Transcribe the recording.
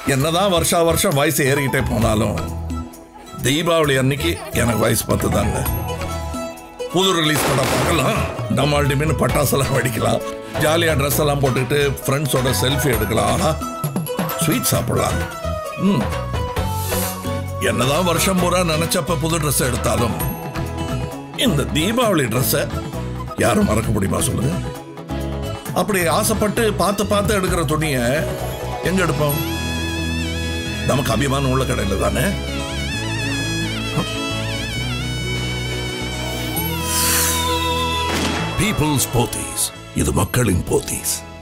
என்னதான் வருஷா வருஷம் வயசு ஏறிக்கிட்டே போனாலும் தீபாவளி அன்னைக்கு எனக்கு வயசு பத்து தாங்க புது ரிலீஸ் படம் பார்க்கலாம் நம்ம அல்டிமேனு பட்டாசெல்லாம் வெடிக்கலாம் ஜாலியாக ட்ரெஸ் எல்லாம் போட்டுட்டு ஃப்ரெண்ட்ஸோட செல்ஃபி எடுக்கலாம் ஆஹா ஸ்வீட் சாப்பிடலாம் ம் என்னதான் வருஷம் பூரா நினைச்சப்ப புது ட்ரெஸ் எடுத்தாலும் இந்த தீபாவளி ட்ரெஸ்ஸை யாரும் மறக்க முடியுமா சொல்லுங்க அப்படி ஆசைப்பட்டு பார்த்து பார்த்து எடுக்கிற துணியை எங்க எடுப்போம் நமக்கு அபிமானம் உள்ள கடையில் தானே பீப்புள்ஸ் போத்தீஸ் இது மக்களின் போத்தீஸ்